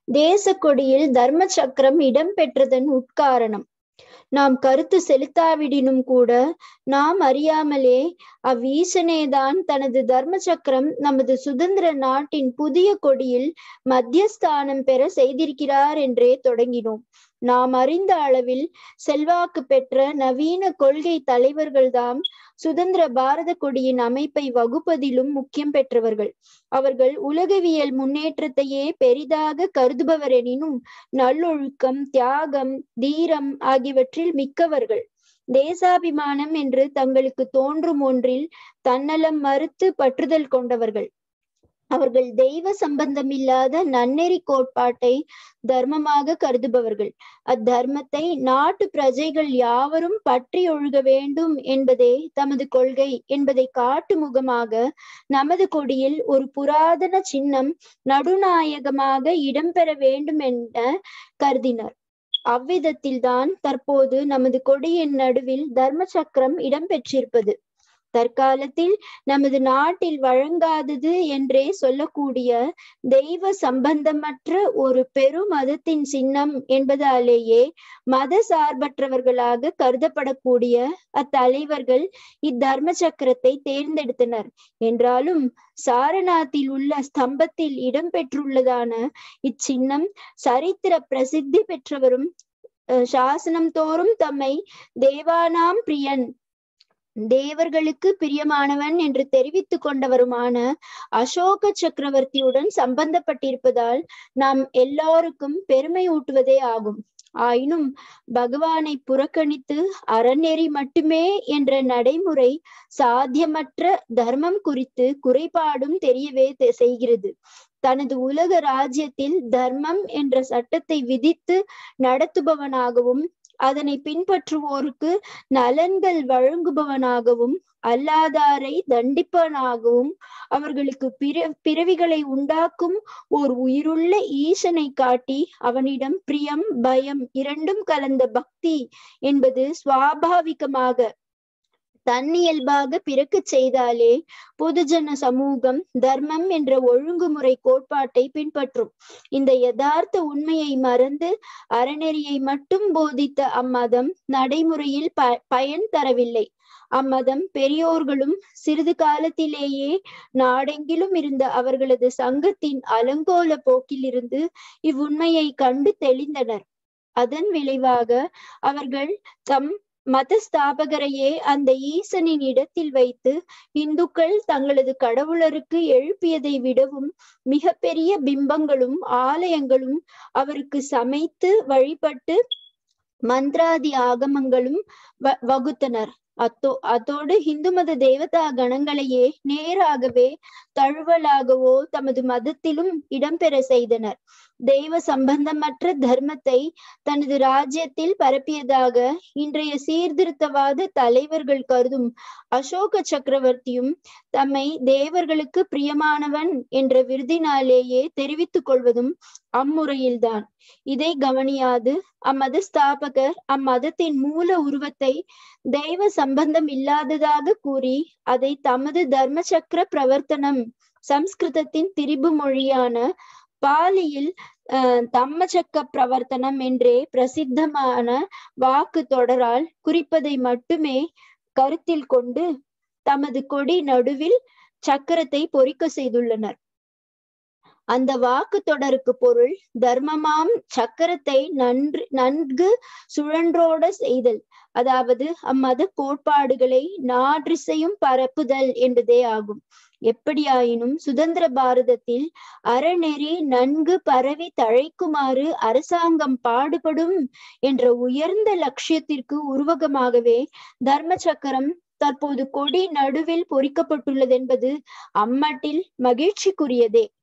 தேச கொடியில் தர்ம சக்கரம் இடம்பெற்றதன் உட்காரணம் நாம் கருத்து செலுத்தாவிடினும் கூட நாம் அறியாமலே அவ்வீசனேதான் தனது தர்ம சக்கரம் நமது சுதந்திர நாட்டின் புதிய கொடியில் மத்தியஸ்தானம் பெற செய்திருக்கிறார் என்றே தொடங்கினோம் நாம் அறிந்த அளவில் செல்வாக்கு பெற்ற நவீன கொள்கை தலைவர்கள்தாம் சுதந்திர பாரத கொடியின் அமைப்பை வகுப்பதிலும் முக்கியம் பெற்றவர்கள் அவர்கள் உலகவியல் முன்னேற்றத்தையே பெரிதாக கருதுபவர் எனினும் நல்லொழுக்கம் தியாகம் தீரம் ஆகியவற்றில் மிக்கவர்கள் தேசாபிமானம் என்று தங்களுக்கு தோன்றும் ஒன்றில் தன்னலம் மறுத்து பற்றுதல் கொண்டவர்கள் அவர்கள் தெய்வ சம்பந்தமில்லாத நன்னெறி கோட்பாட்டை தர்மமாக கருதுபவர்கள் அத்தர்மத்தை நாட்டு பிரஜைகள் யாவரும் பற்றி ஒழுக வேண்டும் என்பதே தமது கொள்கை என்பதை காட்டு முகமாக நமது கொடியில் ஒரு புராதன சின்னம் நடுநாயகமாக இடம்பெற வேண்டும் என கருதினர் அவ்விதத்தில்தான் தற்போது நமது கொடியின் நடுவில் தர்ம சக்கரம் இடம்பெற்றிருப்பது தற்காலத்தில் நமது நாட்டில் வழங்காதது என்றே சொல்லக்கூடிய தெய்வ சம்பந்தமற்ற ஒரு பெரு மதத்தின் சின்னம் என்பதாலேயே மத சார்பற்றவர்களாக கருதப்படக்கூடிய அத்தலைவர்கள் இத்தர்ம சக்கரத்தை தேர்ந்தெடுத்தனர் என்றாலும் சாரநாத்தில் உள்ள ஸ்தம்பத்தில் இடம்பெற்றுள்ளதான இச்சின்னம் சரித்திர பிரசித்தி பெற்றவரும் சாசனம் தோறும் தம்மை தேவானாம் பிரியன் தேவர்களுக்கு பிரியமானவன் என்று தெரிவித்துக் கொண்டவருமான அசோக சக்கரவர்த்தியுடன் சம்பந்தப்பட்டிருப்பதால் நாம் எல்லாருக்கும் பெருமை ஊட்டுவதே ஆகும் ஆயினும் பகவானை புறக்கணித்து அறநெறி மட்டுமே என்ற நடைமுறை சாத்தியமற்ற தர்மம் குறித்து குறைபாடும் தெரியவே செய்கிறது தனது உலக ராஜ்யத்தில் தர்மம் என்ற சட்டத்தை விதித்து நடத்துபவனாகவும் அதனை பின்பற்றுவோருக்கு நலன்கள் வழங்குபவனாகவும் அல்லாதாரை தண்டிப்பவனாகவும் அவர்களுக்கு பிற பிறவிகளை உண்டாக்கும் ஓர் உயிருள்ள ஈசனை காட்டி அவனிடம் பிரியம் பயம் இரண்டும் கலந்த பக்தி என்பது சுவாபாவிகமாக தன்னியல்பாக பிறக்க செய்தாலே பொதுஜன சமூகம் தர்மம் என்ற ஒழுங்குமுறை கோட்பாட்டை பின்பற்றும் இந்த யதார்த்த உண்மையை மறந்து அறநெறியை மட்டும் போதித்த அம்மதம் நடைமுறையில் ப பயன் தரவில்லை அம்மதம் பெரியோர்களும் சிறிது காலத்திலேயே நாடெங்கிலும் இருந்த அவர்களது சங்கத்தின் அலங்கோல போக்கிலிருந்து இவ்வுண்மையை கண்டு தெளிந்தனர் அதன் விளைவாக அவர்கள் தம் மதஸ்தாபகரையே அந்த ஈசனின் இடத்தில் வைத்து இந்துக்கள் தங்களது கடவுளருக்கு எழுப்பியதை விடவும் மிக பெரிய பிம்பங்களும் ஆலயங்களும் அவருக்கு சமைத்து வழிபட்டு மந்திராதி ஆகமங்களும் வ வகுத்தனர் அத்தோ அதோடு இந்து மத தேவதா கணங்களையே நேராகவே தழுவலாகவோ தமது மதத்திலும் இடம்பெற செய்தனர் தெய்வ சம்பந்தமற்ற தர்மத்தை தனது ராஜ்யத்தில் பரப்பியதாக இன்றைய சீர்திருத்தவாத தலைவர்கள் கருதும் அசோக சக்கரவர்த்தியும் தம்மை தேவர்களுக்கு பிரியமானவன் என்ற விருதினாலேயே தெரிவித்துக் கொள்வதும் அம்முறையில்தான் இதை கவனியாது அம்மத ஸ்தாபகர் அம்மதத்தின் மூல உருவத்தை தெய்வ சம்பந்தம் இல்லாததாக கூறி அதை தமது தர்ம சக்கர பிரவர்த்தனம் சம்ஸ்கிருதத்தின் திரிபு மொழியான பாலியில் அஹ் தம்மச்சக்க பிரவர்த்தனம் என்றே பிரசித்தமான வாக்கு தொடரால் குறிப்பதை மட்டுமே கருத்தில் கொண்டு தமது கொடி நடுவில் சக்கரத்தை பொறிக்க செய்துள்ளனர் அந்த வாக்கு தொடருக்கு பொருள் தர்மமாம் சக்கரத்தை நன்று நன்கு சுழன்றோட செய்தல் அதாவது அம்மத கோட்பாடுகளை நாற்றிசையும் பரப்புதல் என்பதே ஆகும் எப்படியாயினும் சுதந்திர பாரதத்தில் அறநெறி நன்கு பரவி தழைக்குமாறு அரசாங்கம் பாடுபடும் என்ற உயர்ந்த லட்சியத்திற்கு உருவகமாகவே தர்ம சக்கரம் தற்போது கொடி நடுவில் பொறிக்கப்பட்டுள்ளது என்பது அம்மட்டில் மகிழ்ச்சிக்குரியதே